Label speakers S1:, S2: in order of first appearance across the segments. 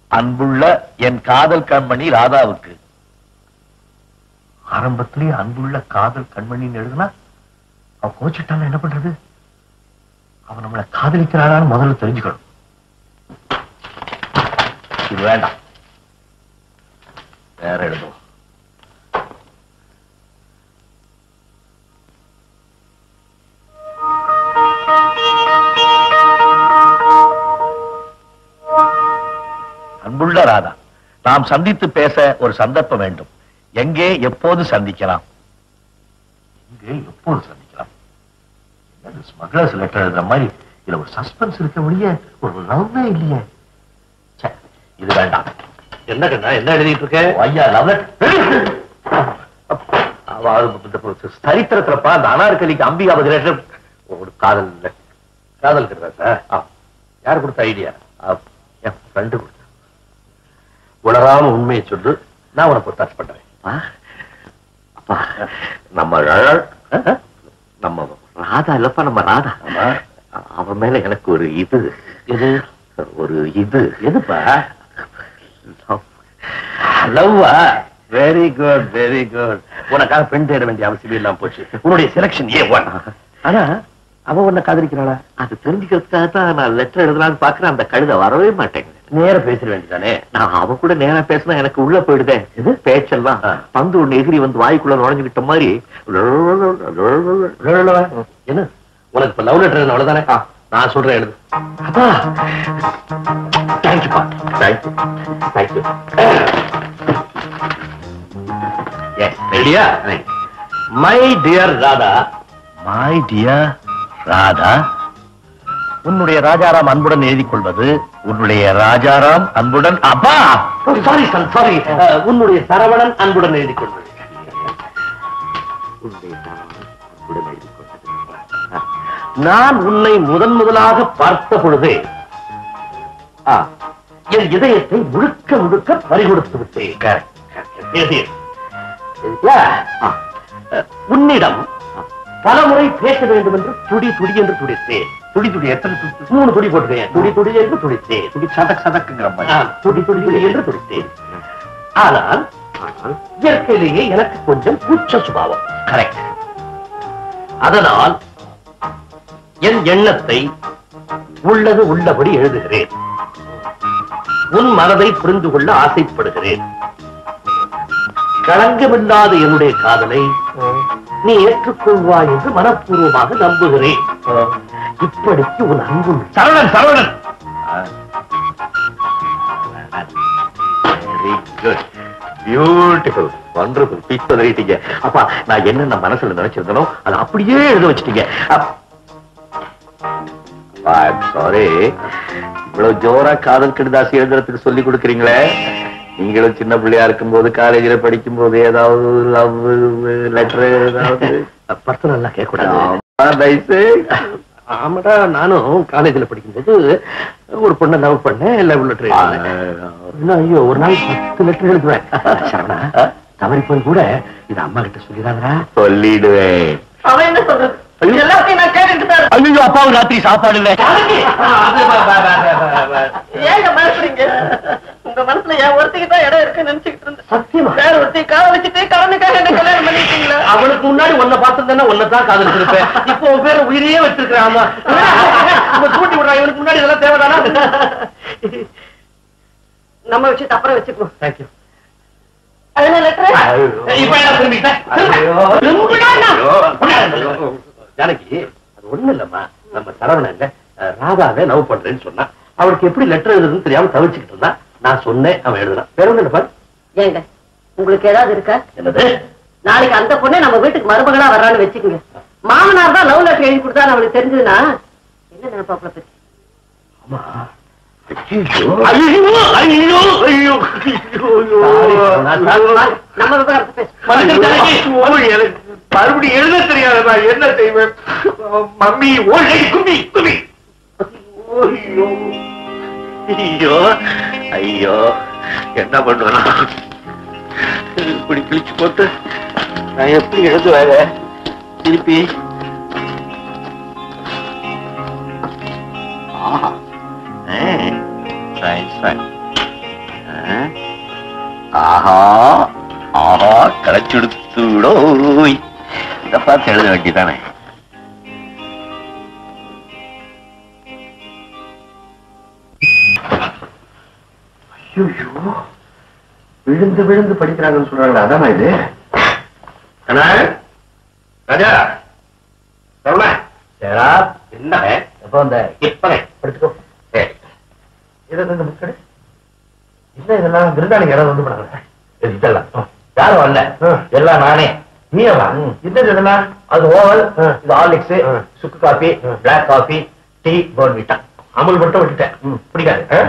S1: அன்புள்ள என் காதல் கண்மணி ராதாவுக்கு ஆரம்பத்திலேயே அன்புள்ள காதல் கண்மணின்னு எழுதுனா அவ கோச்சிட்டான என்ன பண்றது அவன் நம்மளை காதலிக்கிறாளான்னு முதல்ல தெரிஞ்சுக்கணும் இது வேண்டாம் வேற எழுதுவோம் அன்புள்ள ராதா நாம் சந்தித்து பேச ஒரு சந்தர்ப்பம் வேண்டும் எங்கே எப்போது சந்திக்கலாம் எங்கே எப்போது சந்திக்கலாம் என்னது ஸ்மக்லர்ஸ் லெட்டர் எழுதுற மாதிரி இதுல ஒரு சஸ்பென்ஸ் இருக்க ஒழிய ஒரு லவ்வே இல்லையே ச்சே, இது வேண்டாம்
S2: என்ன கண்ணா என்ன எழுதிட்டு இருக்க
S1: ஐயா லவ் சரித்திரத்திலப்பா அந்த அனார்கலிக்கு அம்பிகா பதிலேஷன் ஒரு காதல் இல்ல
S2: காதல் கட்டுறா யார் கொடுத்த ஐடியா
S1: என் ஃப்ரெண்டு கொடுத்தா
S2: உணராம உண்மையை சொல்லு நான் உனக்கு ஒத்தாசு பண்றேன்
S1: அப்பா, அப்பா நம்ம ர- நம்ம ராதா இல்லப்பா நம்ம ராதா அவ மேல எனக்கு ஒரு இது இது ஒரு இது
S2: எதுப்பா
S1: லவ்வா
S2: வெரி குட் வெரி குட் உனக்காக பெண் தேட வேண்டிய அவசியம் இல்லாம போச்சு உன்னுடைய செலக்ஷன் ஏ ஒன் ஆனா அவ உன்னை காதலிக்கிறாளா
S1: அது தெரிஞ்சுக்கிறதுக்காக தான் நான் லெட்டர் எழுதலாம்னு பாக்குறேன் அந்த கழுதை வரவே மாட்டேங்குது
S2: நேர பேசிட வேண்டியதானே
S1: நான் அவ கூட நேரா பேசினா எனக்கு உள்ள போயிடுதே இது பேச்செல்லாம்
S2: ஆ.
S1: பந்து ஒண்ணு எகிரி வந்து வாய்க்குள்ள நுழைஞ்சுக்கிட்ட மாதிரி
S2: என்ன உனக்கு இப்ப லவ் லெட்டர் அவ்வளவுதானே நான் சொல்றேன் எழுது
S1: அப்பா தேங்க்யூப்பா தேங்க்யூ தேங்க்யூ
S2: ரெடியா my dear Radha
S1: my dear Radha உன்னுடைய ராஜாராம் அன்புடன் எழுதிக் கொள்வது உன்னுடைய ராஜாராம் அன்புடன் அப்பா
S2: சாரி சன் சாரி உன்னுடைய சரவணன் அன்புடன் எழுதி கொள்வது
S1: உன்னுடைய ராஜாராம் அன்புடன் எழுதிக் கொள்வது
S2: நான் உன்னை முதன் முதலாக பார்த்த பொழுதே ஆ, என் இதயத்தை முழுக்க முழுக்க பறிகொடுத்து விட்டேன் எழுதிய. சரியா? ஆ, அஹ், உன்னிடம் பலமுறை பேச வேண்டும் என்று துடி துடி என்று துடித்தேன்
S1: துடி துடி எத்தனை துடி
S2: மூணு துடி போட்டுக்கேன் துடி துடி என்று துடித்தேன்
S1: துடி சதக் சதக்குங்கிற
S2: ஆ,
S1: மாதிரி
S2: துடி துடி துடி என்று துடித்தேன் ஆனால் ஆனால் இயற்கையிலேயே எனக்கு கொஞ்சம் கூச்ச சுபாவம்
S1: கரெக்ட்
S2: அதனால் என் எண்ணத்தை உள்ளது உள்ளபடி எழுதுகிறேன் உன் மனதை புரிந்து கொள்ள ஆசைப்படுகிறேன் களங்கமில்லாத என்னுடைய காதலை நீ ஏற்றுக்கொள்வாய் என்று மனப்பூர்வமாக நம்புகிறேன் இப்படிக்கு உன் அன்பு
S1: Saravanan Saravanan very good beautiful wonderful beach சொல்லிட்டீங்க அப்பா நான் என்னென்ன மனசுல நினைச்சிருந்தனோ அதை அப்படியே எழுத வச்சிட்டீங்க சாரி இவ்வளவு ஜோரா காதல் கடிதாசி எழுதுறதுக்கு சொல்லி கொடுக்குறீங்களே நீங்களும் சின்ன பிள்ளையா இருக்கும்போது காலேஜ்ல படிக்கும் போது ஏதாவது லவ் லெட்டர் ஏதாவது
S2: பர்சனல்லாம் கேட்கக்கூடாது
S1: ஆமா, தயவுசெய்து.
S2: ஆமாடா நானும் காலேஜ்ல படிக்கும்போது ஒரு பொண்ணை லவ் பண்ணேன் லவ் லெட்டர் இன்னும் ஐயோ ஒரு நாள் பத்து லெட்டர் எழுதுவேன் சரவணா தவறி போய் கூட இது அம்மா கிட்ட சொல்லிடாதடா
S1: சொல்லிடுவேன்
S3: அவன் என்ன சொல்றது எல்லாத்தையும் நான் கேட்டுட்டு தான் இருக்கேன்.
S1: ஐயோ அப்பாவுக்கு ராத்திரி சாப்பாடு இல்லை
S3: ஏங்க பயப்படுறீங்க உங்க மனசுல என் ஒருத்திக்கு தான் இடம் இருக்குன்னு நினைச்சுக்கிட்டு இருந்தேன்
S2: சத்தியமா
S3: வேற ஒருத்தி கால வச்சுட்டு கடனுக்காக என்ன கல்யாணம் பண்ணிட்டீங்களா
S2: அவனுக்கு முன்னாடி உன்னை பார்த்திருந்தேன்னா உன்னை தான் காதலிச்சிருப்பேன் இப்போ உன் பேரை உயிரையே வச்சிருக்கிறேன் ஆமா இவன் தூண்டி விடுறான் இவனுக்கு முன்னாடி இதெல்லாம் தேவைதானா
S3: நம்ம விஷயத்தை அப்புறம் வச்சுக்குவோம்
S2: தேங்க்யூ
S3: அதனால லெட்டர்
S2: இப்ப என்ன திரும்பிட்டேன் ஜானகி அது ஒண்ணு இல்லம்மா நம்ம சரவணன் ராதாவை லவ் பண்றேன்னு சொன்னா அவளுக்கு எப்படி லெட்டர் எழுதுறதுன்னு தெரியாம தவிச்சுக்கிட்டு இருந்தா நான் சொன்னேன் அவன் எழுதுனான் வேற ஒண்ணு இல்லப்பா
S3: ஏங்க உங்களுக்கு ஏதாவது இருக்கா
S2: என்னது
S3: நாளைக்கு அந்த பொண்ணே நம்ம வீட்டுக்கு மருமகளா வர்றான்னு வச்சுக்கோங்க மாமனார் தான் லவ் லெட்டர் எழுதி கொடுத்தா அவளுக்கு தெரிஞ்சதுன்னா என்ன நினைப்பாப்ல பத்தி
S2: ஆமா ஐயோ ஐயோ ஐயோ ஐயோ
S3: நம்ம விவகாரத்தை பேச
S2: எனக்கு மறுபடியும் எழுத தெரியாது நான் என்ன செய்வேன் மம்மி ஓடி கும்மி கும்மி ஐயோ
S1: ஐயோ ஐயோ என்ன பண்ணுவேனா இப்படி கிழிச்சு போட்டு நான் எப்படி எழுதுவேன் திருப்பி ஆஹா. ஏ, fine, fine.
S2: பார்த்து எழுத வேண்டியதானே
S1: விழுந்து விழுந்து படிக்கிறாங்கன்னு சொல்றாங்களே அதானா இது
S2: அண்ணா ராஜா சொல்ல
S1: சேரா
S2: என்ன
S1: எப்போ வந்த
S2: இப்பவே
S1: படுத்துக்கோ
S2: சரி
S1: இது இந்த மக்கள் இல்ல இதெல்லாம் விருந்தாளிங்க யாராவது வந்து பண்ணாங்க இதெல்லாம் யாரும் வரல எல்லாம் நானே நீயவா என்னது இதெல்லாம் அது ஓவல் இது ஹார்லிக்ஸ் சுக்கு coffee black coffee tea Bournvita Amul மட்டும் விட்டுட்டேன் பிடிக்காது ஆ?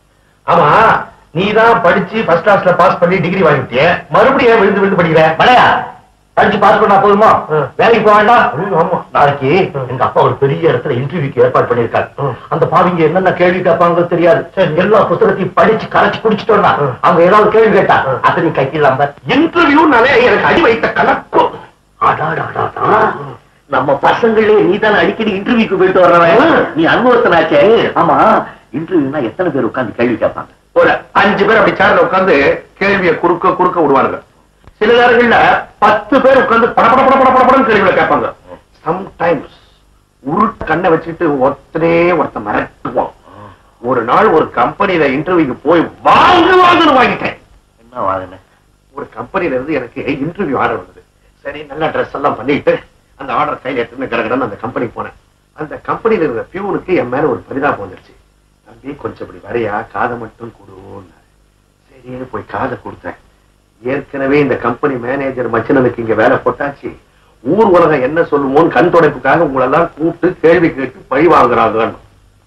S1: ஆமா நீ தான் படிச்சு ஃபர்ஸ்ட் கிளாஸ்ல பாஸ் பண்ணி டிகிரி வாங்கிட்டிய மறுபடியும் ஏன் விழுந்து விழுந்து படிக்கிற
S2: மலையா படிச்சு பாஸ் பண்ணா போதுமா
S1: ம்.
S2: வேலைக்கு போக வேண்டாம்
S1: ஆமா
S2: நாளைக்கு
S1: ம்.
S2: எங்க அப்பா ஒரு பெரிய இடத்துல இன்டர்வியூக்கு ஏற்பாடு பண்ணிருக்காரு
S1: ம்.
S2: அந்த பாவிங்க என்னென்ன கேள்வி கேட்பாங்க தெரியாது
S1: சரி.
S2: எல்லா புத்தகத்தையும் படிச்சு கரைச்சு குடிச்சிட்டோம்னா
S1: ம்.
S2: அவங்க ஏதாவது கேள்வி கேட்டா
S1: ம்.
S2: அதை நீ கைக்கிடலாம் இன்டர்வியூனாலே எனக்கு அடி வைத்த கணக்கும் அடாடாடாடா. நம்ம பசங்களே நீ தானே அடிக்கடி இன்டர்வியூக்கு போயிட்டு வர்றவன்
S1: ம்.
S2: நீ அனுபவத்தினாச்சே ஆமா இன்டர்வியூனா எத்தனை பேர் உட்கார்ந்து கேள்வி கேட்பாங்க
S1: ஒரு அஞ்சு பேர் அப்படி சேர்ல உட்கார்ந்து கேள்வியை குறுக்க குறுக்க விடுவானுங்க சில நேரங்கள்ல பத்து பேர் உட்கார்ந்து பட பட பட பட பட படன்னு கேள்விகளை கேட்பாங்க சம்டைம்ஸ் உருட்டு கண்ணை வச்சுட்டு ஒருத்தரே ஒருத்த மிரட்டுவோம் ஒரு நாள் ஒரு கம்பெனில இன்டர்வியூக்கு போய் வாங்கு வாங்குன்னு வாங்கிட்டேன்
S2: என்ன வாங்கின
S1: ஒரு கம்பெனில இருந்து எனக்கு இன்டர்வியூ ஆர்டர் வந்தது சரி நல்ல ட்ரெஸ் எல்லாம் பண்ணிட்டு அந்த ஆர்டர் கையில எடுத்துன்னு கடகடன்னு அந்த கம்பெனிக்கு போனேன் அந்த கம்பெனில இருக்கிற பியூனுக்கு என் மேல ஒரு பரிதாபம் வந்துருச்சு தம்பி கொஞ்சம் இப்படி வரையா காதை மட்டும் கொடுன்னாரு சரின்னு போய் காதை கொடுத்தேன் ஏற்கனவே இந்த கம்பெனி மேனேஜர் மச்சனனுக்கு இங்க வேலை போட்டாச்சு ஊர் உலகம் என்ன சொல்லுமோன்னு கண் துடைப்புக்காக உங்களெல்லாம் கூப்பிட்டு கேள்வி கேட்டு பழி வாங்குறாங்கன்னு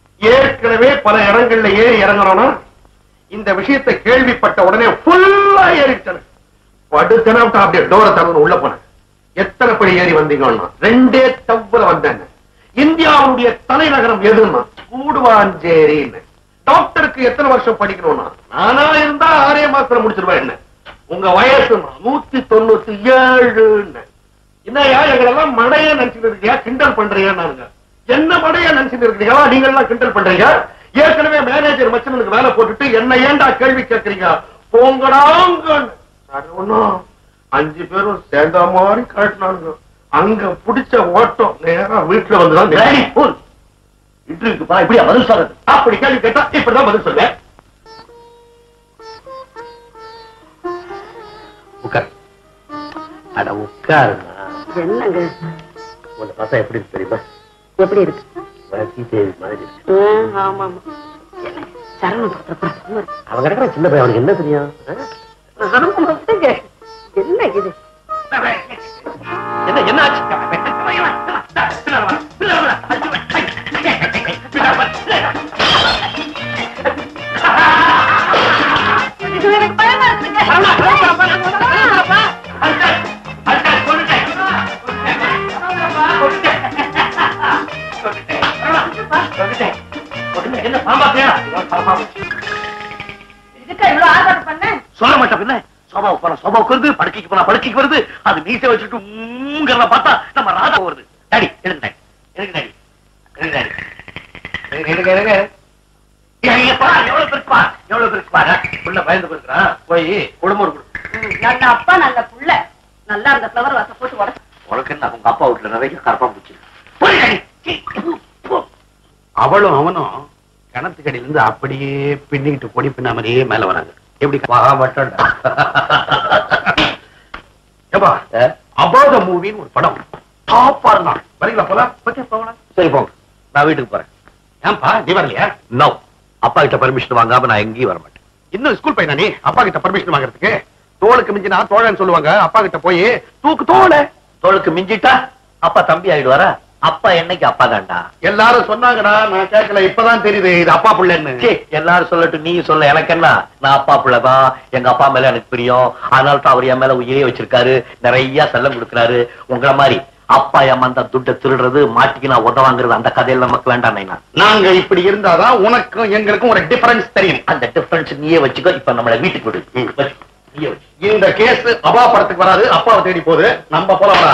S1: ஏற்கனவே பல இடங்கள்ல ஏறி இறங்குறோம்னா இந்த விஷயத்தை கேள்விப்பட்ட உடனே ஃபுல்லா ஏறிட்டேன் படுத்தன அப்படியே டோரை திறந்து உள்ள போனேன் எத்தனை படி ஏறி வந்தீங்கன்னா ரெண்டே தவ்வல வந்தேன் இந்தியாவுடைய தலைநகரம் எதுன்னா கூடுவாஞ்சேரின்னு டாக்டருக்கு எத்தனை வருஷம் படிக்கணும்னா நானா இருந்தா ஆறே மாசத்துல முடிச்சிருவேன் என்ன உங்க வயசு நூத்தி தொண்ணூத்தி ஏழுன்னு என்னையா எங்களெல்லாம் மடைய நினைச்சுட்டு இருக்கியா கிண்டல் பண்றியா நானுங்க என்ன மடைய நினைச்சுட்டு இருக்கீங்களா நீங்க எல்லாம் கிண்டல் பண்றீங்க ஏற்கனவே மேனேஜர் மச்சனுக்கு வேலை போட்டுட்டு என்ன ஏன்டா கேள்வி கேட்கறீங்க போங்கடாங்க ஒண்ணும் அஞ்சு பேரும் சேர்ந்த மாதிரி காட்டினானுங்க அங்க புடிச்ச ஓட்டம் நேரா வீட்டுல வந்துதான்
S2: டேடி, போல். இன்டர்வியூக்கு போனா இப்படியா பதில் சொல்றது
S1: அப்படி கேள்வி கேட்டா இப்படிதான் பதில் சொல்லுவேன் உட்கார் அட உட்காருங்க
S3: என்னங்க
S1: உன்னை பார்த்தா எப்படி இருக்கு தெரியுமா
S3: எப்படி இருக்கு
S1: வளர்ச்சி தேவி மாதிரி இருக்கு.
S3: ம், ஆமா ஆமா என்னங்க, சரவணன் பக்கத்துல சும்மா இருக்கு.
S1: அவன் கிடக்குற சின்ன பையன் அவனுக்கு என்ன தெரியும் ஆ?
S3: ஆமா, விடுங்க. என்ன இது
S1: என்ன என்ன ஆச்சு
S3: எனக்கு பயமா இருக்குங்க
S1: என்ன பாம்பாத்தியா
S3: இதுக்கு இவ்வளவு ஆர்டர் பண்ண
S2: சொல்ல மாட்டேன் பின்ன சோபாவுக்கு போனா சோபாவுக்கு வருது படுக்கைக்கு போனா படுக்கைக்கு வருது அது மீசை வச்சுட்டு மூங்கிறத பார்த்தா நம்ம ராதா வருது டாடி எடுங்க டாடி எடுங்க டாடி எடுங்க டாடி
S1: எடுங்க எடுங்க
S2: இங்க பாரு, எவ்வளவு பெருக்கு பாரு, எவ்வளவு பெருக்கு பாரு.
S1: உள்ள பயந்து போயிருக்கிறான் போய் குடும்பம் கொடு
S3: நல்ல அப்பா நல்ல புள்ள நல்லா அந்த ஃப்ளவர் வாச போட்டு உடச்சு
S2: உனக்கு என்ன உங்க அப்பா வீட்டுல நிறைய கரப்பா பூச்சி போய் டாடி. சீ, போ, போ.
S4: அவளும் அவனும் கிணத்துக்கடியில இருந்து அப்படியே பின்னிக்கிட்டு கொடி பின்னாமலேயே மேல வராங்க எப்படி
S1: மகா மட்டும்
S4: ஏப்பா அபாத மூவின்னு ஒரு படம் டாப்பா இருந்தான் வரீங்களா போலாம் ஓகே போகலாம்
S2: சரி போங்க நான் வீட்டுக்கு போறேன்
S4: ஏன்பா நீ வரலையா
S2: நோ அப்பா கிட்ட பர்மிஷன் வாங்காம நான் எங்கேயும் வர மாட்டேன்
S4: இன்னும் ஸ்கூல் பையனா நீ அப்பா கிட்ட பர்மிஷன் வாங்குறதுக்கு தோளுக்கு மிஞ்சினா தோழன்னு சொல்லுவாங்க அப்பா கிட்ட போய் தூக்கு தோழ
S2: தோளுக்கு மிஞ்சிட்டா அப்பா தம்பி ஆயிடுவாரா அப்பா என்னைக்கு அப்பா தான்டா
S4: எல்லாரும் சொன்னாங்கடா நான் கேட்கல இப்பதான் தெரியுது இது அப்பா புள்ளன்னு
S2: சீ, எல்லாரும் சொல்லட்டும் நீ சொல்ல எனக்கு என்ன நான் அப்பா பிள்ளைதான் எங்க அப்பா மேல எனக்கு பிரியம் அதனால தான் அவர் என் மேல உயிரே வச்சிருக்காரு நிறைய செல்லம் கொடுக்குறாரு உங்களை மாதிரி அப்பா ஏமாந்தா துட்டை திருடுறது மாட்டிக்கு நான் உத வாங்குறது அந்த கதையில நமக்கு வேண்டாம் நைனா
S4: நாங்க இப்படி இருந்தாதான் உனக்கும் எங்களுக்கும் ஒரு டிஃபரன்ஸ் தெரியும்
S2: அந்த டிஃபரன்ஸ் நீயே வச்சுக்கோ இப்ப நம்மள வீட்டுக்கு விடு வச்சுக்கோ. நீயே வச்சு
S4: இந்த கேஸ் அப்பா படத்துக்கு வராது அப்பாவை தேடி போகுது நம்ம போலாம்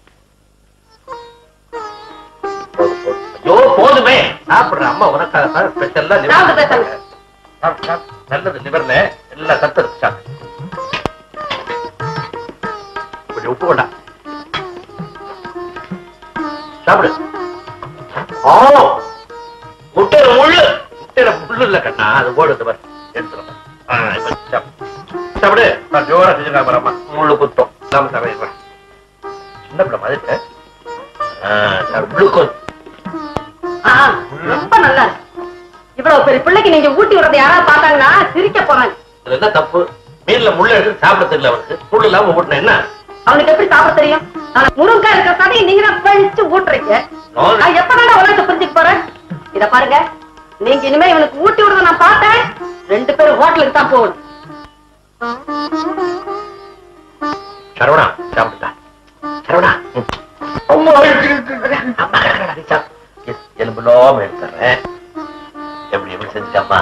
S2: ஐயோ போதுமே சாப்பிடுற அம்மா உனக்காக ஸ்பெஷல்லா
S3: சாப்பிட்டு பேசாங்க.
S2: நல்லது லிவர்ல எல்லாம் சத்து இருக்கு சாப்பிடு.
S4: கொஞ்சம் உப்பு கொண்டா
S2: சாப்பிடு ஓ முட்டையில முள்ளு முட்டையில முள்ளு இல்ல கண்ணா அது ஓடுது பாரு எடுத்துரும் ஆ, இப்ப சாப்பிடு. சாப்பிடு நான் ஜோரா செஞ்சுக்கலாம் பாரம்மா முள்ளு குத்தம் இல்லாம சாப்பிடுறேன் சின்ன பிள்ளை மாதிரி இருக்க. ஆ, சாப்பிடு. குளுக்கோஸ்
S3: ஆ, ரொம்ப நல்லா இருக்கு இவ்வளவு பெரிய பிள்ளைக்கு நீங்க ஊட்டி விடுறத யாராவது பார்த்தாங்கன்னா சிரிக்க போறாங்க
S2: இதுல என்ன தப்பு மீன்ல முள்ள எடுத்து சாப்பிட தெரியல அவனுக்கு முள்ளு இல்லாம ஊட்டின என்ன
S3: அவனுக்கு எப்படி சாப்பிட தெரியும் ஆனா முருங்கா இருக்கிற சதையை நீங்க தான் பழிச்சு ஊட்டுறீங்க
S2: நான்
S3: நான் எப்பதானே உலகத்தை புரிஞ்சுக்க போறேன் இத பாருங்க நீங்க இனிமே இவனுக்கு ஊட்டி விடுறத நான் பார்த்தேன் ரெண்டு பேரும் ஹோட்டலுக்கு தான் போகணும்
S2: சரவணா சாப்பிட்டா சரவணா ம். அம்மா, அம்மா, கடகடா, சாப். எ- எலும்புலாம எடுத்துறேன் எப்படி எப்படி செஞ்சுட்டாமா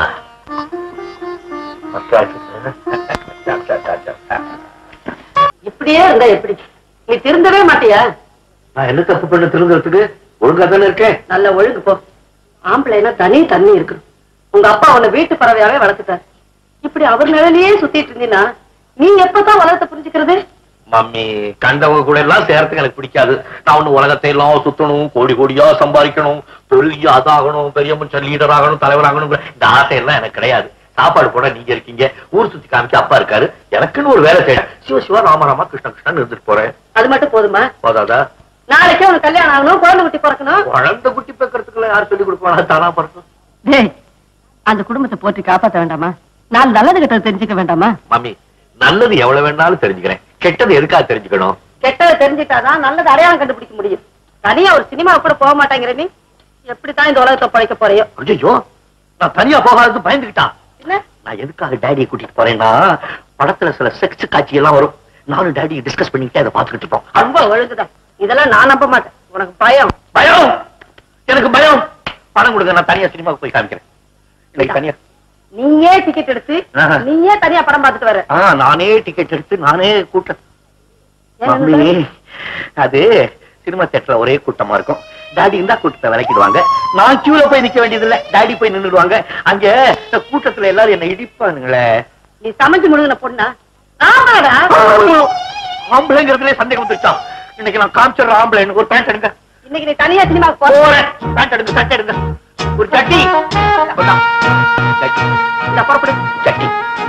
S3: இப்படியே இருந்தா எப்படி நீ திருந்தவே மாட்டியா
S2: நான் என்ன தப்பு பண்ண திருந்துறதுக்கு ஒழுங்கா தானே இருக்கேன்
S3: நல்ல ஒழுங்கு போ ஆம்பளைனா தனி தண்ணி இருக்கணும் உங்க அப்பா உன்னை வீட்டு பறவையாவே வளர்த்துட்டார் இப்படி அவர் நிலையிலேயே சுத்திட்டு இருந்தீன்னா நீ எப்பதான் உலகத்தை புரிஞ்சுக்கிறது
S2: மம்மி கண்டவங்க கூட எல்லாம் சேர்றதுக்கு எனக்கு பிடிக்காது நான் ஒண்ணு உலகத்தை எல்லாம் சுத்தணும் கோடி கோடியா சம்பாதிக்கணும் பெரிய அதாகணும் பெரிய மனுஷன் லீடர் ஆகணும் தலைவராகணும் இந்த ஆசை எல்லாம் எனக்கு கிடையாது சாப்பாடு போட நீங்க இருக்கீங்க ஊர் சுத்தி காமிக்க அப்பா இருக்காரு எனக்குன்னு ஒரு வேலை செய்ய சிவ சிவா ராமராமா கிருஷ்ண கிருஷ்ணன் இருந்துட்டு போறேன்
S3: அது மட்டும் போதுமா
S2: போதாதா
S3: நாளைக்கே உனக்கு கல்யாணம் ஆகணும் குழந்தை குட்டி பிறக்கணும்
S2: குழந்தை குட்டி பேக்கிறதுக்குள்ள யார் சொல்லி கொடுப்பாங்க தானா பிறக்கும்
S3: டேய் அந்த குடும்பத்தை போட்டு காப்பாத்த வேண்டாமா நான் நல்லது கெட்டது தெரிஞ்சுக்க வேண்டாமா
S2: மம்மி நல்லது எவ்வளவு வேணாலும் தெரிஞ்சுக்கிறேன் கெட்டது எதுக்காக தெரிஞ்சுக்கணும்
S3: கெட்டதை தெரிஞ்சுட்டாதான் நல்லது அடையாளம் கண்டுபிடிக்க முடியும் தனியா ஒரு சினிமா கூட போக மாட்டேங்கிற நீ எப்படித்தான் இந்த உலகத்தை பழைக்க போறியோ
S2: ஐயோ நான் தனியா போகாதது பயந்துக்கிட்டான்
S3: என்ன
S2: நான் எதுக்காக டேடியை கூட்டிட்டு போறேன்னா படத்துல சில செக்ஸ் காட்சி எல்லாம் வரும் நானும் டேடி டிஸ்கஸ் பண்ணிக்கிட்டே அதை பார்த்துக்கிட்டு இருப்போம்
S3: ரொம்ப ஒழுங்குதான் இதெல்லாம் நான் நம்ப மாட்டேன் உனக்கு பயம்
S2: பயம் எனக்கு பயம் பணம் கொடுங்க நான் தனியா சினிமாவுக்கு போய் காமிக்கிறேன் இன்னைக்கு தனியா
S3: நீயே டிக்கெட் எடுத்து
S2: ஆஹா.
S3: நீயே தனியா படம் பார்த்துட்டு வர
S2: ஆ நானே டிக்கெட் எடுத்து நானே கூட்டம்
S3: ஏன்
S2: மம்மி
S3: என்ன?
S2: அது சினிமா தியேட்டர்ல ஒரே கூட்டமா இருக்கும் டாடி இருந்தா கூட்டத்தை விளக்கிடுவாங்க நான் கியூல போய் நிக்க வேண்டியது இல்ல டாடி போய் நின்னுடுவாங்க அங்க இந்த கூட்டத்துல எல்லாரும் என்ன இடிப்பானுங்களே
S3: நீ சமைச்சு முழுகின பொண்ணா ஆமாடா
S2: ஆம்பளைங்கிறதுலே சந்தேகம் வந்துருச்சான் இன்னைக்கு நான் காமிச்சிடுற ஆம்பளை எனக்கு ஒரு பேண்ட் எடுங்க
S3: இன்னைக்கு நீ தனியா சினிமாக்கு போற
S2: போறேன் பேண்ட் எடுங்க சட்டை எடுங்க ஒரு சட்டி கொண்டா. சட்டி
S3: இந்த புறப்படு
S2: சட்டி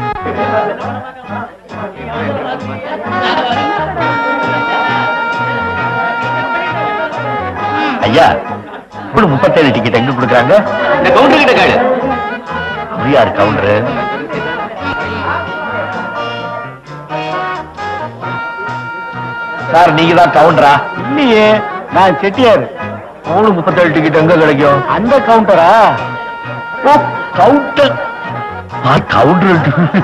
S1: ஐயா இப்படி முப்பத்தேழு டிக்கெட் எங்க கொடுக்குறாங்க
S2: இந்த கவுண்டர் கிட்ட கேளு
S1: யார் கவுண்டரு சார் நீங்க தான் கவுண்டரா இல்லையே நான் செட்டியார் மூணு முப்பத்தேழு டிக்கெட் எங்க கிடைக்கும் அந்த கவுண்டரா ஓ கவுண்டர் ஆ கவுண்டர்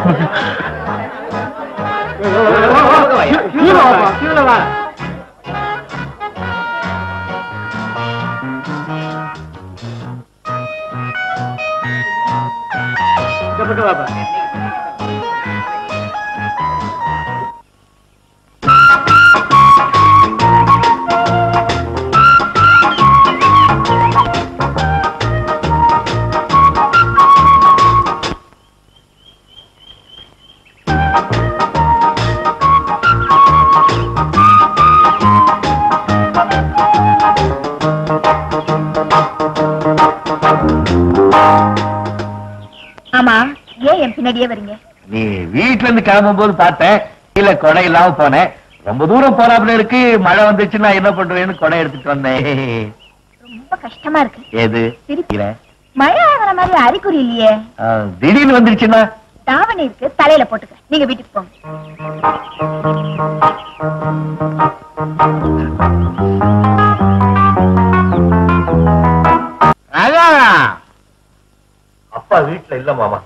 S5: ஆமா ஏன் என் பின்னாடியே வரீங்க
S1: நீ வீட்டுல இருந்து கிளம்பும் போது பார்த்தேன் கீழே கொடை இல்லாம போனேன் ரொம்ப தூரம் போறாப்புல இருக்கு மழை வந்துச்சுன்னா என்ன பண்றேன்னு கொடை எடுத்துட்டு வந்தேன்
S5: ரொம்ப கஷ்டமா இருக்கு
S1: ஏது
S5: சிரிப்பு. மழை ஆகிற மாதிரி அறிகுறி இல்லையே
S1: ஆ, திடீர்னு வந்துருச்சுன்னா
S5: தாவணி இருக்கு தலையில போட்டுக்க நீங்க வீட்டுக்கு போங்க
S2: அப்பா வீட்டுல இல்ல மாமா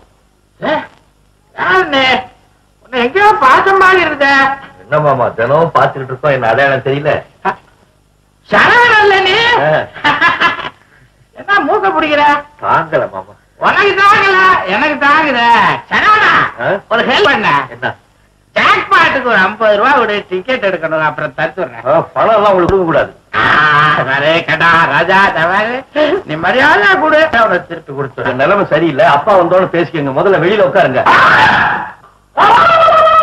S4: எங்கேயோ பார்த்த மாதிரி இருந்த
S2: என்ன மாமா தினமும் பாத்துக்கிட்டு இருக்கோம் என்ன அடையாளம் தெரியல
S4: சரவணல்ல நீ
S2: ஆ,
S4: என்ன மூக்க பிடிக்கிற
S2: தாங்கல மாமா
S4: உனக்கு தாங்கல எனக்கு தாங்குத சரவணா
S2: ஆ?
S4: ஒரு ஹெல்ப் பண்ண
S2: என்ன
S4: ஜாக்பாட்டுக்கு ஒரு ஐம்பது ரூபா ஒரு டிக்கெட் எடுக்கணும் அப்புறம் தத்துறேன்
S2: ஆ, பணம் எல்லாம் உங்களுக்கு கொடுக்க கூடாது
S4: அரே கடா ராஜா தவாரு நீ மரியாதை கொடு அவனை திருப்பி கொடுத்துரு
S2: நிலைமை சரியில்லை அப்பா வந்தோன்னு பேசிக்கோங்க முதல்ல வெளியில உட்காருங்க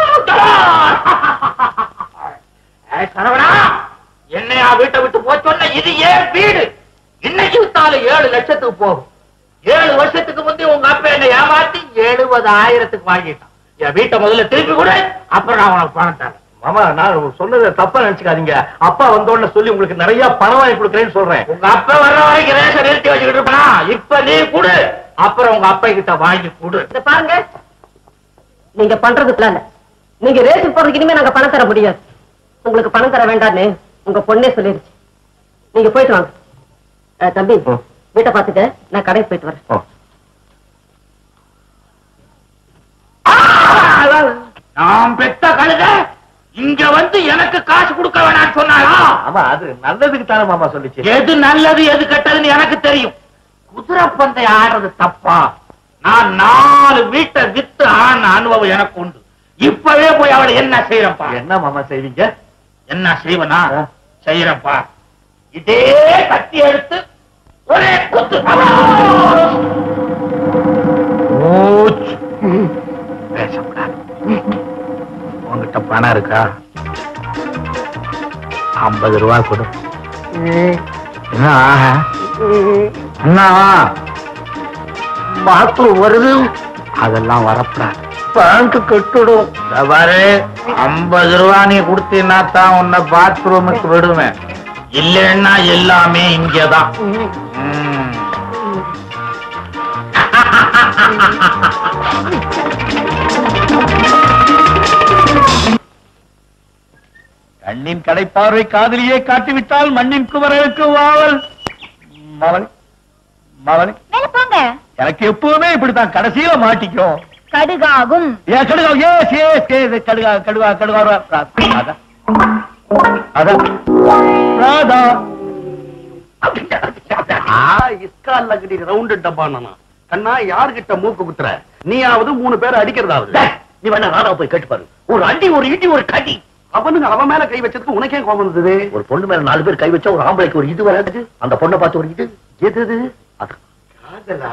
S4: ஏய், சரவணா என்னையா வீட்டை விட்டு போய் சொன்ன
S2: இது ஏன் வீடு இன்னைக்கு வித்தாலும் ஏழு லட்சத்துக்கு போகும் ஏழு வருஷத்துக்கு முந்தைய உங்க அப்பா என்ன ஏமாத்தி எழுபது ஆயிரத்துக்கு வாங்கிட்டான் என் வீட்டை முதல்ல திருப்பி கொடு அப்புறம் நான் உனக்கு பணம் தரேன்
S1: மாமா நான் சொன்னதை தப்பா நினைச்சுக்காதீங்க அப்பா வந்தோடனே சொல்லி உங்களுக்கு நிறைய பணம் வாங்கி கொடுக்குறேன்னு சொல்றேன்
S2: உங்க அப்பா வர்ற வரைக்கும் ரேஷன் நிறுத்தி வச்சுக்கிட்டு இருப்பானா இப்ப நீ கொடு அப்புறம் உங்க அப்பா கிட்ட வாங்கி கொடு
S3: இத பாருங்க நீங்க பண்றது பிளான் நீங்க ரேஷன் போடுறதுக்கு இனிமே நாங்க பணம் தர முடியாது உங்களுக்கு பணம் தர வேண்டாம்னு உங்க பொண்ணே சொல்லிருச்சு நீங்க போயிட்டு வாங்க அஹ், தம்பி
S1: ம்.
S3: வீட்டை பாத்துக்க நான் கடைக்கு போயிட்டு வரேன்
S1: ஓ.
S2: நான் பெத்த கழுத இங்க வந்து எனக்கு காசு கொடுக்க வேணாம்னு சொன்னாளா
S1: ஆமா அது நல்லதுக்கு தானே மாமா சொல்லிச்சு
S2: எது நல்லது எது கெட்டதுன்னு எனக்கு தெரியும் குதிரை பந்தயம் ஆடுறது தப்பா நான் நாலு வீட்டை வித்து ஆன அனுபவம் எனக்கு உண்டு இப்பவே போய் அவளை என்ன செய்யறப்பா
S1: என்ன மாமா செய்வீங்க
S2: என்ன செய்வனா
S1: ஆ.
S2: செய்யறப்பா இதே கத்தி எடுத்து ஒரே குத்து மூச்சு. பேசக்கூடாது உங்ககிட்ட பணம் இருக்கா ஐம்பது ரூபா கொடு என்ன ஆஹா? என்ன பாத்ரூம் வருது அதெல்லாம் வரப்படாது பேங்க் கட்டுடும் பாரு ஐம்பது ரூபா நீ கொடுத்தீங்கன்னா தான் உன்னை பாத்ரூமுக்கு விடுவேன் இல்லைன்னா எல்லாமே இங்கதான் ம்.
S1: கண்ணின் கடைப்பார்வை காதலியே காட்டிவிட்டால் மண்ணின் குமரனுக்கு வாவல் மவனி மவனி
S5: மேல போங்க
S1: எனக்கு எப்பவுமே இப்படித்தான் கடைசியில மாட்டிக்கும்
S5: கடுகாகும்
S1: ஏன் கடுகா ஏஸ் ஏஸ் ஏஸ் கடுகா கடுகா கடுகா ரா- ராதா அதான் ராதா
S4: இஸ்கால் லகடி ரவுண்டு டப்பானா கண்ணா யார்கிட்ட மூக்கு குத்துற நீயாவது மூணு பேர் அடிக்கிறதாவது
S2: டேய், நீ வேணா ராதா போய் கேட்டு பாரு ஒரு அடி ஒரு இடி ஒரு கடி
S4: அவனுங்க அவன் மேல கை வச்சதுக்கு உனக்கே கோபம் வந்தது
S2: ஒரு பொண்ணு மேல நாலு பேர் கை வச்சா ஒரு ஆம்பளைக்கு ஒரு இது வராது அந்த பொண்ணை பார்த்து ஒரு இது
S4: எது இது?
S2: அது
S4: காதலா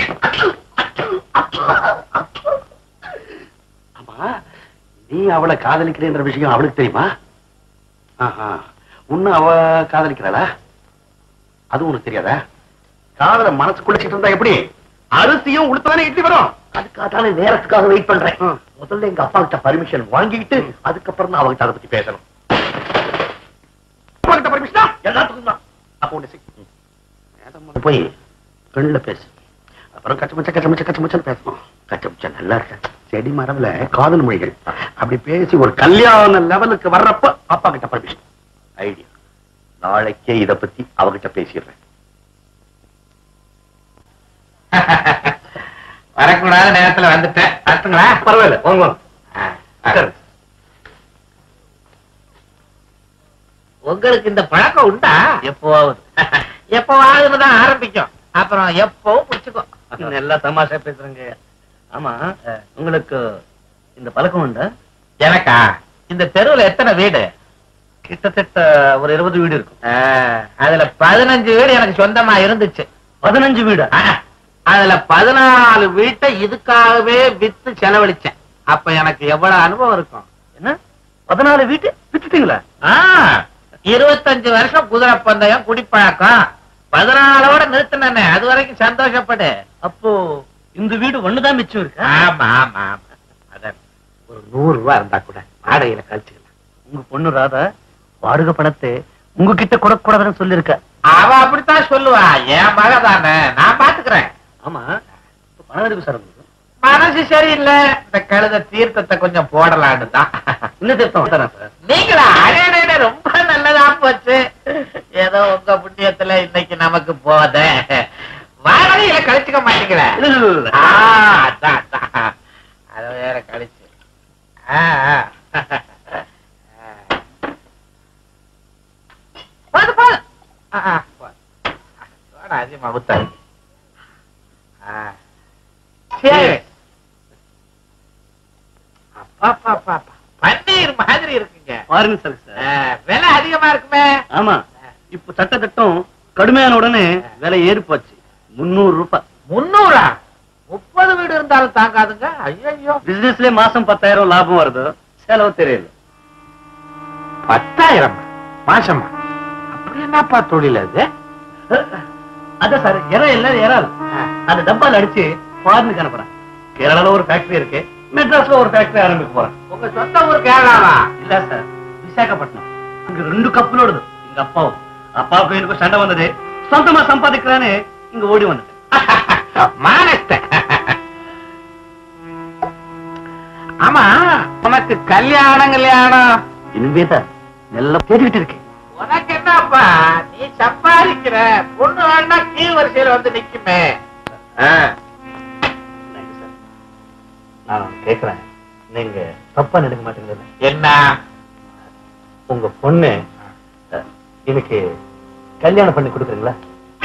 S4: ஆமா நீ அவளை காதலிக்கிறேன்ற விஷயம் அவளுக்கு தெரியுமா ஆஹா உன்ன அவ காதலிக்கிறாளா அது உனக்கு தெரியாதா காதல மனசுக்குள்ள இருந்தா எப்படி அரிசியும் உளுத்தானே இட்லி வரும்
S2: அதுக்காக தானே நேரத்துக்காக வெயிட் பண்றேன்
S4: ஆ.
S2: முதல்ல எங்க அப்பா கிட்ட பர்மிஷன் வாங்கிட்டு அதுக்கப்புறம் தான் அவகிட்ட அதை பத்தி பேசணும்
S4: அப்பா கிட்ட permission ஆ?
S2: எல்லாத்துக்கும் தான் அப்ப ஒண்ணு செய்.
S4: மேடம் போய் பெண்ணுல பேசு அப்புறம் கச்சமச்ச கச்சமச்ச கச்சமச்சன்னு பேசணும் கச்சமச்ச நல்லா இருக்க செடி மரபுல காதல் மொழிகள் அப்படி பேசி ஒரு கல்யாண லெவலுக்கு வர்றப்ப அப்பா கிட்ட பர்மிஷன்
S2: ஐடியா நாளைக்கே இத பத்தி அவகிட்ட பேசிடுறேன்
S6: வரக்கூடாத நேரத்துல வந்துட்டேன் வரட்டுங்களா
S4: பரவாயில்ல வாங்க வாங்க
S6: உட்காரு. உங்களுக்கு இந்த பழக்கம் உண்டா
S2: எப்போவாவது
S6: எப்பவாதுன்னு தான் ஆரம்பிக்கும் அப்புறம் எப்பவும் பிடிச்சுக்கும்
S2: நல்லா தமாஷா பேசுறேங்க ஆமா உங்களுக்கு இந்த பழக்கம் உண்டா
S6: எனக்கா இந்த தெருவுல எத்தனை வீடு
S2: கிட்டத்தட்ட ஒரு இருபது வீடு இருக்கும்
S6: ஆ, அதுல பதினஞ்சு வீடு எனக்கு சொந்தமா இருந்துச்சு
S2: பதினஞ்சு வீடு
S6: ஆ, அதுல பதினாலு வீட்டை இதுக்காகவே வித்து செலவழிச்சேன் அப்ப எனக்கு எவ்வளவு அனுபவம் இருக்கும்
S2: என்ன பதினாலு வீட்டு வித்துட்டீங்களா
S6: ஆ, இருபத்தஞ்சு வருஷம் குதிரை பந்தயம் குடிப்பழக்கம் பதினாலோட நிறுத்தினே அது வரைக்கும் சந்தோஷப்படு
S2: அப்போ இந்த வீடு ஒண்ணுதான் மிச்சம் இருக்கு
S6: ஆமா ஆமா ஆமா அதான்
S4: ஒரு நூறு ரூபாய் இருந்தா கூட வாடகையில கழிச்சுக்கலாம்
S2: உங்க பொண்ணு ராதா வாடகை பணத்தை உங்ககிட்ட கொடுக்கூடாதுன்னு சொல்லிருக்க
S6: அவ அப்படித்தான் சொல்லுவா என் மக தானே நான் பாத்துக்கிறேன்
S2: ஆமா இப்ப பணம் எதுக்கு சார் உங்களுக்கு?
S6: மனசு சரியில்லை இந்த கழுத தீர்த்தத்தை கொஞ்சம் போடலான்னு தான்
S2: இன்னும் தீர்த்தம் தரேன் சார்
S6: நீங்களா அடே ரொம்ப நல்லதா போச்சு ஏதோ உங்க புண்ணியத்துல இன்னைக்கு நமக்கு போத வாடகையில கழிச்சுக்க மாட்டீங்களே
S2: இல்ல, இல்ல, இல்ல, இல்ல.
S6: ஆ, அதான், அதான். அது வேற கழிச்சு ஆ, ஆ. போது, போது. ஆ, ஆ, போது. சோடா அதிகமா ஊத்தாது. ஆ. சரி. அப்பா, அப்பா, அப்பா, அப்பா. பன்னீர் மாதிரி இருக்குங்க
S4: பாருங்க சார்
S6: ஆ, விலை அதிகமா இருக்குமே
S4: ஆமா இப்ப சட்ட திட்டம் கடுமையான உடனே விலை ஏறி போச்சு முன்னூறு ரூபாய்
S6: முன்னூறா முப்பது வீடு இருந்தாலும் தாங்காதுங்க ஐயோ
S4: பிசினஸ்ல மாசம் பத்தாயிரம் லாபம் வருது செலவு தெரியல
S6: பத்தாயிரம் மாசமா அப்படி என்னப்பா தொழில் அது
S2: அதான் சார் இறை இல்ல இறால் அந்த டப்பால அடிச்சு ஃபாரினுக்கு அனுப்புறேன் கேரளால ஒரு ஃபேக்டரி இருக்கு மெட்ராஸ்ல ஒரு ஃபேக்டரி ஆரம்பிக்க போறேன்
S6: உங்க சொந்த ஊர் கேரளாவா
S2: இல்ல சார் விசாகப்பட்டினம் அங்க ரெண்டு கப்பலோடுது எங்க அப்பாவும் அப்பாவுக்கும் எனக்கு சண்டை வந்தது சொந்தமா சம்பாதிக்கிறான்னு இங்க ஓடி வந்துட்டேன்
S6: மானஸ்த ஆமா உனக்கு கல்யாணம் கல்யாணம்
S2: இனிமே தான் எல்லாம் தேடிக்கிட்டு இருக்கேன்
S6: உனக்கு என்னப்பா நீ சம்பாதிக்கிற பொண்ணு வேணா கீழ் வரிசையில வந்து நிக்குமே ஆ.
S2: நான் கேக்குறேன் நீங்க தப்பா நினைக்க மாட்டீங்கல்ல
S6: என்ன
S2: உங்க பொண்ணு அஹ், எனக்கு கல்யாணம் பண்ணி கொடுக்குறீங்களா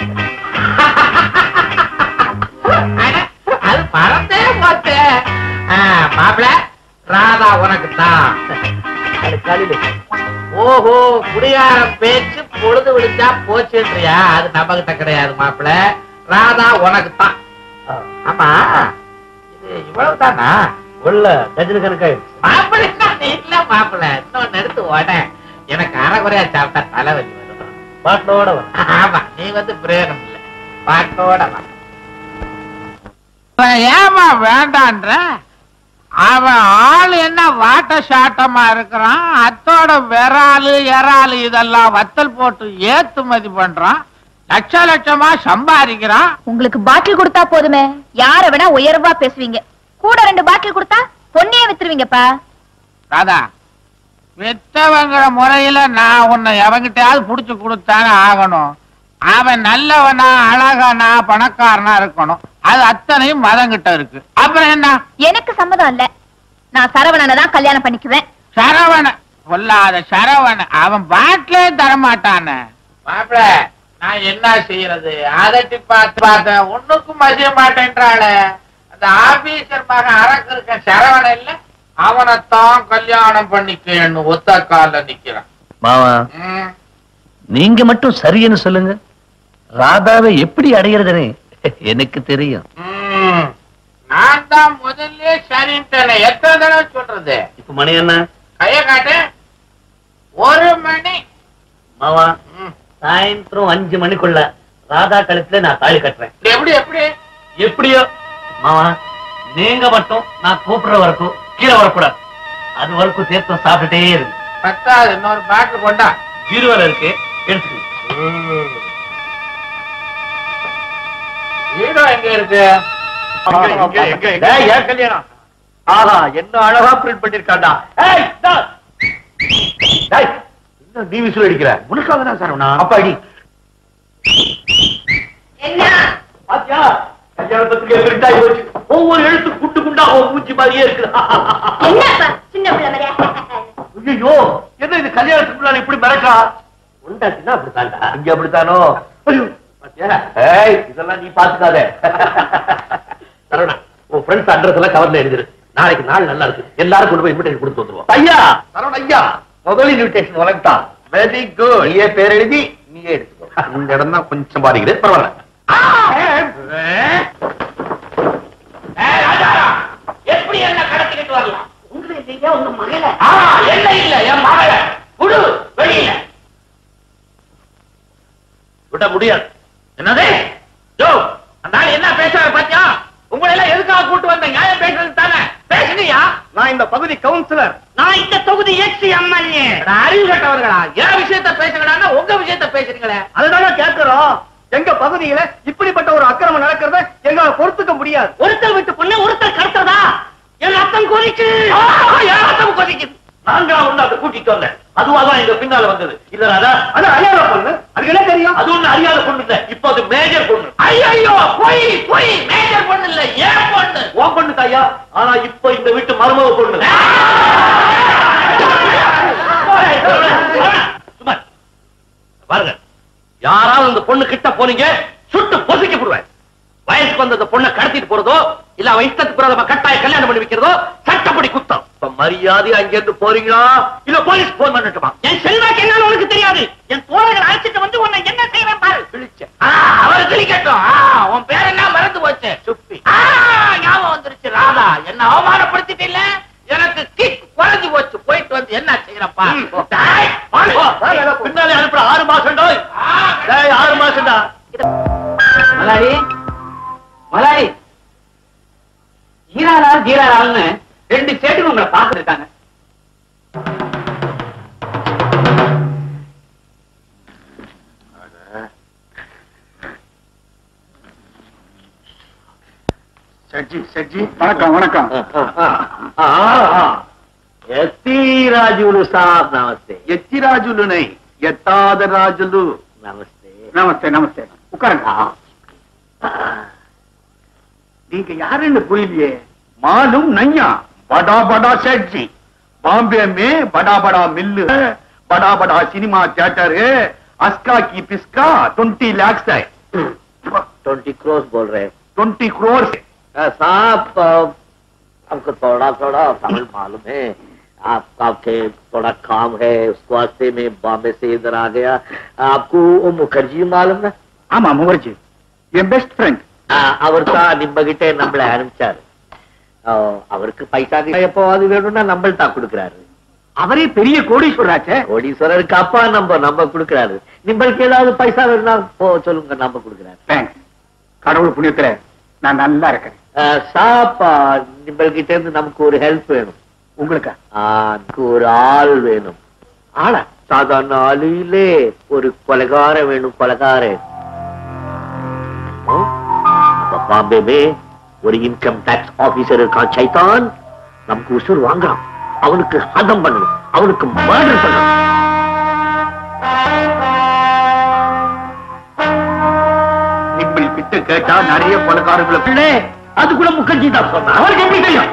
S6: அட, அது மறந்தே போச்சு மாப்பிள ராதா உனக்கு தான்
S2: அது காலையில
S6: ஓஹோ குடியாரம் பேச்சு பொழுது விடிஞ்சா போச்சுன்றியா அது நம்ம கிட்ட கிடையாது மாப்பிள ராதா உனக்கு தான்
S2: அஹ்,
S6: ஆமா இது இவ்வளவு தானா
S2: உள்ள டஜன் கணக்காயிடுச்சு
S6: மாப்பிள இல்ல மாப்பிள இன்னொன்னு எடுத்து ஓட எனக்கு அரைகுறையா சாப்பிட்டா தலைவலி வரும்
S2: பாட்டிலோட வரும்
S6: ஆமா நீ வந்து பிரயோஜனம் இல்ல பாட்டோட வா ஏமா வேண்டான்ற அவன் ஆள் என்ன வாட்ட சாட்டமா இருக்கிறான் அத்தோட விராலு எறாலு இதெல்லாம் வத்தல் போட்டு ஏத்துமதி பண்றான் லட்ச லட்சமா சம்பாதிக்கிறான்
S5: உங்களுக்கு பாட்டில் கொடுத்தா போதுமே யார வேணா உயர்வா பேசுவீங்க கூட ரெண்டு பாட்டில் கொடுத்தா பொண்ணையே வித்துருவீங்கப்பா
S6: ராதா வித்தவங்கிற முறையில நான் உன்னை எவங்கிட்டயாவது புடிச்சு கொடுத்தானே ஆகணும் அவன் நல்லவனா அழகானா பணக்காரனா இருக்கணும் அது அத்தனையும் மதங்கிட்ட இருக்கு அப்புறம் என்ன
S5: எனக்கு சம்மதம் இல்ல நான் சரவணனை தான் கல்யாணம் பண்ணிக்குவேன்
S6: சரவண பொல்லாத சரவண அவன் பாட்டிலே தரமாட்டானே மாப்பிள நான் என்ன செய்யறது அதட்டி பார்த்து பார்த்தேன் ஒண்ணுக்கும் மதிய மாட்டேன்றாளே அந்த ஆபீசர் மகன் அரக்கு இருக்க சரவண இல்ல அவனைத்தான் கல்யாணம் பண்ணிக்கன்னு ஒத்த கால நிக்கிறான்
S1: மாமா
S6: ம்.
S1: நீங்க மட்டும் சரின்னு சொல்லுங்க ராதாவை எப்படி அடையிறதுன்னு எனக்கு தெரியும்
S6: ம். நான் தான் முதல்ல சரின்ட்டேனே எத்தனை தடவை சொல்றது
S2: இப்ப மணி என்ன
S6: கைய காட்டு ஒரு மணி
S2: மாவா
S6: ம்.
S2: சாயந்தரம் அஞ்சு மணிக்குள்ள ராதா கழுத்துல நான் தாலி கட்டுறேன்
S6: எப்படி எப்படி
S2: எப்படியோ மாமா நீங்க மட்டும் நான் கூப்பிடுற வரைக்கும் கீழே வரக்கூடாது அது வரைக்கும் சேர்த்து சாப்பிட்டுட்டே இருக்கு
S6: பத்தாவது இன்னொரு பாட்டில் கொண்டா
S2: பீரோல இருக்கு எடுத்துக்கணும்
S6: வீடு எங்க இருக்கு
S2: டேய், ஏன் கல்யாணம் ஆஹா என்ன அழகா பிரிண்ட் பண்ணிருக்காண்டா ஏய் இந்தா. டேய், என்ன நீ விசில் அடிக்கிற உனக்காக தான் சார் அப்பா அடி
S3: என்ன
S2: பாத்தியா கல்யாணத்துக்கு பிரிண்ட் ஆகி போச்சு ஒவ்வொரு எழுத்து குண்டு குண்டா உன் மூஞ்சி மாதிரியே இருக்கு
S5: என்னப்பா சின்ன பிள்ளை மாதிரியா
S2: ஐயோ என்ன இது கல்யாணத்துக்கு முன்னாடி இப்படி மிரட்டா உண்டாச்சுன்னா அப்படித்தான்டா இங்க அப்படித்தானோ ஐயோ பாத்தியா ஏய் இதெல்லாம் நீ பாத்துக்காத சரவணா உன் ஃப்ரெண்ட்ஸ் அட்ரஸ் எல்லாம் கவர்ல எழுதிரு நாளைக்கு நாள் நல்லா இருக்கு எல்லாரும் கொண்டு போய் இன்விடேஷன் கொடுத்து வந்துருவோம் ஐயா சரவண ஐயா முதல் இன்விடேஷன் உனக்கு தான் வெரி குட் நீயே பேர் எழுதி நீயே எடுத்துக்கோ இந்த இடம் தான் கொஞ்சம் பாதிக்குது பரவாயில்ல
S6: எப்படி என்ன கடத்திக்கிட்டு வரலாம்
S3: உங்களை இல்லையா உங்க மகள
S6: ஆ, என்ன இல்ல என் மகள குடு வெளியில
S2: விட முடியாது
S6: என்னது யோ அந்த ஆள் என்ன பேசுறாரு பாத்தியா உங்களை எல்லாம் எதுக்காக கூட்டு வந்த நியாயம் பேசுறது தானே பேசுனியா
S2: நான் இந்த பகுதி கவுன்சிலர்
S6: நான் இந்த தொகுதி எக்ஸ் எம்எல்ஏ அறிவு கட்டவர்களா என் விஷயத்த பேசுங்கடான்னா உங்க விஷயத்த பேசுறீங்களே
S2: அதுதானே கேட்கிறோம் எங்க பகுதியில இப்படிப்பட்ட ஒரு அக்கிரமம் நடக்கிறத எங்களால பொறுத்துக்க முடியாது
S3: ஒருத்தர் விட்டு பொண்ணு ஒருத்தர் கடத்ததா என் ரத்தம் கொதிக்கு
S6: என் ரத்தம் கொதிக்குது
S2: நாங்களா ஒண்ணு அதை கூட்டிட்டு வந்தேன் அதுவா தான் எங்க பின்னால வந்தது இல்ல ராதா அது அறியாத பொண்ணு அதுக்கு என்ன தெரியும் அது ஒண்ணு அறியாத பொண்ணு இல்ல இப்போ அது மேஜர் பொண்ணு
S6: ஐயோ போய் போய் மேஜர் பொண்ணு இல்ல ஏன் பொண்ணு
S2: உன் பொண்ணு தாயா ஆனா இப்போ இந்த வீட்டு மருமக பொண்ணு சும்மா. பாருங்க யாராவது இந்த பொண்ணு கிட்ட போனீங்க சுட்டு பொசுக்கி போடுவேன் வயசுக்கு வந்த அந்த பொண்ணை கடத்திட்டு போறதோ இல்ல அவன் இஷ்டத்துக்கு பிறகு கட்டாய கல்யாணம் பண்ணி வைக்கிறதோ சட்டப்படி குத்தம் இப்ப மரியாதை அங்க இருந்து போறீங்களா இல்ல போலீஸ் போன் பண்ணட்டுமா
S3: என் செல்வாக்கு என்னன்னு உனக்கு தெரியாது என் தோழர்கள் அழைச்சிட்டு வந்து உன்னை என்ன செய்யறேன் பாரு
S2: கிழிச்சேன்
S6: ஆ, அவர் கிளிக்கட்டும் ஆ, உன் பேர் என்ன மறந்து போச்சு
S2: சுப்பி
S6: ஆ, ஞாபகம் வந்துருச்சு ராதா என்ன அவமானப்படுத்திட்டு இல்ல எனக்கு கிக் குறைஞ்சு போச்சு போயிட்டு வந்து என்ன செய்யறப்பா
S2: பின்னாலே அனுப்புற ஆறு மாசம்
S7: மலாடி மலாடி ஜீராலால் ஜீராலால்னு ரெண்டு சேட்டுங்க உங்களை பார்த்துட்டு இருக்காங்க
S4: சட்ஜி சட்ஜி வணக்கம் வணக்கம்
S2: ఎత్తి రాజులు సాబ్ నమస్తే
S4: எத்தி ராஜுலு நை எத்தாத ராஜுலு
S2: నమస్తే
S4: நமஸ்தே நமஸ்தே உட்காருங்க நீங்க யாருன்னு புரியலையே மாலும் நையா बड़ा बड़ा सेठ जी बॉम्बे में बड़ा बड़ा मिल है बड़ा बड़ा सिनेमा थिएटर है अस्का की पिस्का ट्वेंटी लैक्स है
S2: ट्वेंटी क्रोस बोल रहे हैं
S4: ट्वेंटी करोड़ है
S2: अ, साहब अ, हमको थोड़ा थोड़ा तमिल मालूम है आप आपके थोड़ा काम है उस वास्ते में बॉम्बे से इधर आ गया आपको वो मुखर्जी मालूम है
S4: ஆமா முகர்ஜி என் பெஸ்ட் ஃப்ரெண்ட்
S2: அவர் தான் நிம்மகிட்டே நம்மளை அனுப்பிச்சாரு ஆ, அவருக்கு பைசா எப்போவாது வேணும்னா நம்மள் தான் கொடுக்குறாரு
S4: அவரே பெரிய கோடீஸ்வராச்சே
S2: கோடீஸ்வரருக்கு அப்பா நம்ம நம்ம கொடுக்குறாரு நிம்மளுக்கு ஏதாவது பைசா வேணும்னா போ சொல்லுங்க நம்ம கொடுக்குறாரு
S4: தேங்க்ஸ் கடவுள் புண்ணியத்துல நான் நல்லா இருக்கேன்
S2: சாப்பா நிம்மள்கிட்ட இருந்து நமக்கு ஒரு ஹெல்ப் வேணும்
S4: உங்களுக்கு
S2: ஆ, நமக்கு ஒரு ஆள் வேணும் ஆளா சாதாரண ஆளிலே ஒரு கொலைகாரன் வேணும் கொலைகாரன் ஓ, நம்ம பாம்பேமே ஒரு இன்கம் டாக்ஸ் ஆபீசர் இருக்கான் சைத்தான் நமக்கு உசுர் வாங்குறான் அவனுக்கு ஹதம் பண்ணணும் அவனுக்கு மர்டர் பண்ணணும்
S4: இப்படி பிட்டு கேட்டா நிறைய கொலைக்காரர்களை
S2: பிள்ளை, அது கூட முகர்ஜி தான் சொன்னான்
S4: அவருக்கு எப்படி தெரியும்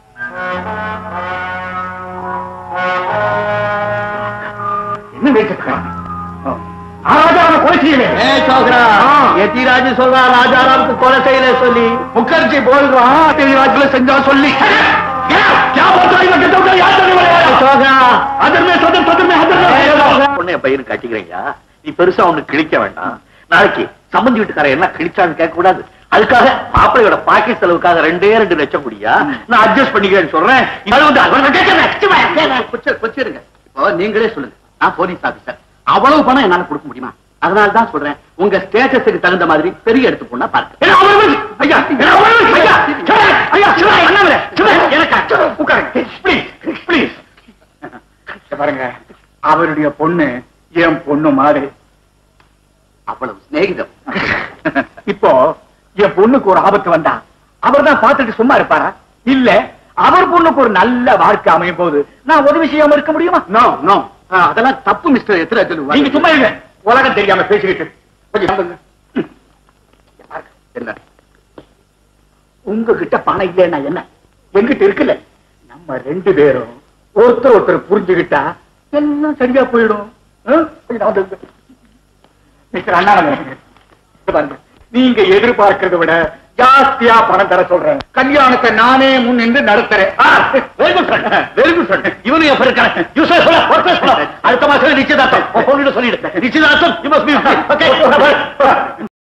S4: என்ன வேண்டியிருக்காங்க ராஜாவை கொலை செய்யலே
S2: ஏ சோகரா எத்திராஜ் சொல்றா ராஜாராமுக்கு கொலை செய்யல சொல்லி
S4: முகர்ஜி போல்றான் தெளிவாத்துல செஞ்சா சொல்லி क्या क्या बोल रहा है मैं कहता हूँ याद करने वाले आया
S2: சோகரா
S4: अदर में सदर सदर में हदर में
S2: பொண்ணு பையனு கட்டிக்கிறீங்க நீ பெருசா ஒண்ணு கிழிக்க வேண்டாம் நாளைக்கு சம்பந்தி வீட்டுக்காரன் என்ன கிழிச்சான்னு கேட்க கூடாது அதுக்காக மாப்பிள்ளையோட பாக்கெட் செலவுக்காக ரெண்டே ரெண்டு லட்சம் குடியா நான் அட்ஜஸ்ட் பண்ணிக்கிறேன்னு சொல்றேன் இது வந்து அவன் கேட்கறேன்
S4: கொஞ்சம் கொஞ்சம் இருங்க இப்போ நீங்களே சொல்லுங்க நான் போலீஸ் ஆபீசர் அவ்வளவு பணம் என்னால கொடுக்க முடியுமா அதனால தான் சொல்றேன் உங்க ஸ்டேட்டஸுக்கு தகுந்த மாதிரி பெரிய எடுத்து பொண்ணா பாருங்க ஏன்னா, அவரு வந்து- ஐயா, ஏன்னா, அவரு வந்து- ஐயா, சிவா, ஐயா, சிவா, அண்ணாமலை, சிவா, எனக்கா? உட்காருங்க, please, please. இங்க பாருங்க அவருடைய பொண்ணு என் பொண்ணு மாதிரி அவ்வளவு சிநேகிதம் இப்போ என் பொண்ணுக்கு ஒரு ஆபத்து வந்தா அவர் தான் பார்த்துட்டு சும்மா இருப்பாரா இல்ல அவர் பொண்ணுக்கு ஒரு நல்ல வாழ்க்கை அமையும் போது நான் உதவி செய்யாம இருக்க முடியுமா நோ நோ அதெல்லாம் தப்பு மிஸ்டர் எத்திர நீங்க சும்மா இருங்க உலகம் தெரியாம பேசிக்கிட்டு கொஞ்சம் நம்புங்க. இங்க பாருங்க, என்ன உங்ககிட்ட பணம் இல்லைன்னா என்ன எங்கிட்ட இருக்குல்ல நம்ம ரெண்டு பேரும் ஒருத்தர் ஒருத்தர் புரிஞ்சுக்கிட்டா எல்லாம் சரியா போயிடும் ஆ? கொஞ்சம் நகர்ந்துங்க. மிஸ்டர் அண்ணாமலை இங்க பாருங்க நீங்க எதிர்பார்க்கிறத விட ஜாஸ்தியா பணம் தர சொல்றேன் கல்யாணத்தை நானே முன் நின்று நடத்துறேன் வெரி குட் வெரி குட் இவனு என் இருக்கான் அடுத்த மாசம் நிச்சயதார்த்தம் உன் பொண்ணுகிட்ட சொல்லிடு நிச்சயதார்த்தம் you must be- okay